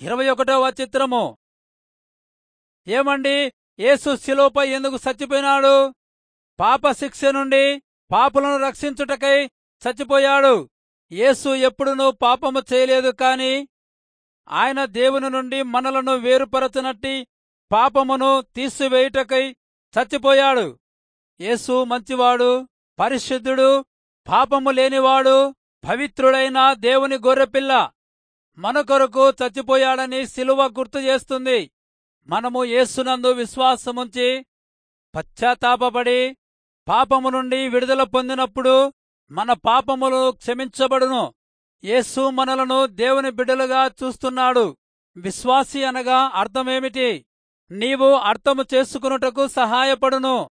ఇరవై ఒకటవ చిత్రము ఏమండి యేసు శిలోపై ఎందుకు చచ్చిపోయినాడు పాప శిక్ష నుండి పాపులను రక్షించుటకై చచ్చిపోయాడు యేసు ఎప్పుడునూ పాపము చేయలేదు కాని ఆయన దేవుని నుండి మనలను వేరుపరచనట్టి పాపమును తీసివేయుటకై చచ్చిపోయాడు యేసు మంచివాడు పరిశుద్ధుడు పాపము లేనివాడు పవిత్రుడైన దేవుని గొర్రెపిల్ల మన కొరకు చచ్చిపోయాడని సిలువ గుర్తు చేస్తుంది మనము యేసునందు విశ్వాసముంచి పశ్చాత్తాపపడి పాపము నుండి విడుదల పొందినప్పుడు మన పాపములు క్షమించబడును యేసు మనలను దేవుని బిడ్డలుగా చూస్తున్నాడు విశ్వాసి అనగా అర్థమేమిటి నీవు అర్థము చేసుకునుటకు సహాయపడును